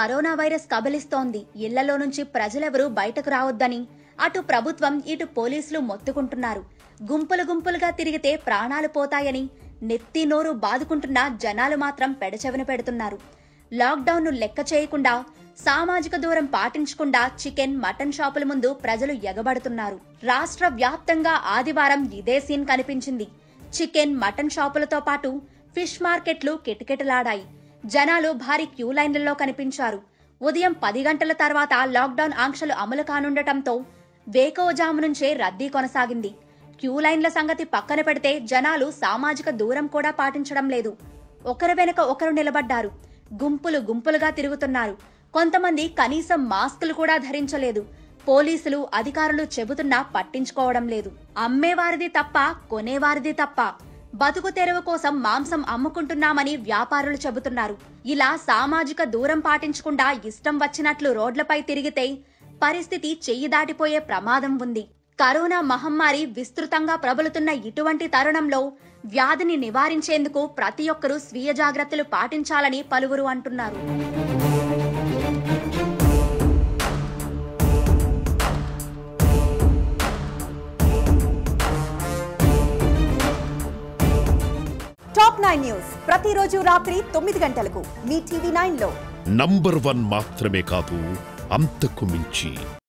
corona virus కబలిస్తోంది ఇళ్లలో నుంచి ప్రజలెవరూ బయటకు రావద్దని అటు ప్రభుత్వం ఇటు పోలీసులు మొత్తుకుంటున్నారు గుంపులు గుంపులుగా తిరిగితే ప్రాణాలు పోతాయని నెత్తి నోరు బాదుకుంటున్న జనాలు మాత్రం పెడచెవిన పెడుతున్నారు లాక్డౌన్ ను లెక్క చేయకుండా సామాజిక దూరం పాటించకుండా చికెన్ మటన్ షాపుల ముందు ప్రజలు ఎగబడుతున్నారు రాష్ట్ర వ్యాప్తంగా ఆదివారం ఇదే సీన్ కనిపించింది చికెన్ మటన్ షాపులతో పాటు ఫిష్ మార్కెట్లు కిటకిటలాడాయి జనాలు భారీ క్యూ లైన్లలో కనిపించారు ఉదయం పది గంటల తర్వాత లాక్డౌన్ ఆంక్షలు అమలు కానుండటంతో వేకోజాము నుంచే రద్దీ కొనసాగింది క్యూ లైన్ల సంగతి పక్కన పెడితే జనాలు సామాజిక దూరం కూడా పాటించడం లేదు ఒకరి వెనుక ఒకరు నిలబడ్డారు గుంపులు గుంపులుగా తిరుగుతున్నారు కొంతమంది కనీసం మాస్కులు కూడా ధరించలేదు పోలీసులు అధికారులు చెబుతున్నా పట్టించుకోవడం లేదు అమ్మేవారిది తప్ప కొనేవారిది తప్ప బతుకు తెరువు కోసం మాంసం అమ్ముకుంటున్నామని వ్యాపారులు చెబుతున్నారు ఇలా సామాజిక దూరం పాటించకుండా ఇష్టం వచ్చినట్లు రోడ్లపై తిరిగితే పరిస్థితి చెయ్యి దాటిపోయే ప్రమాదం ఉంది కరోనా మహమ్మారి విస్తృతంగా ప్రబలుతున్న ఇటువంటి తరుణంలో వ్యాధిని నివారించేందుకు ప్రతి ఒక్కరూ స్వీయ జాగ్రత్తలు పాటించాలని పలువురు అంటున్నారు టాప్ నైన్ న్యూస్ ప్రతిరోజు రాత్రి తొమ్మిది గంటలకు మీ టీవీ నైన్ లో నంబర్ వన్ మాత్రమే కాదు అంతకు మించి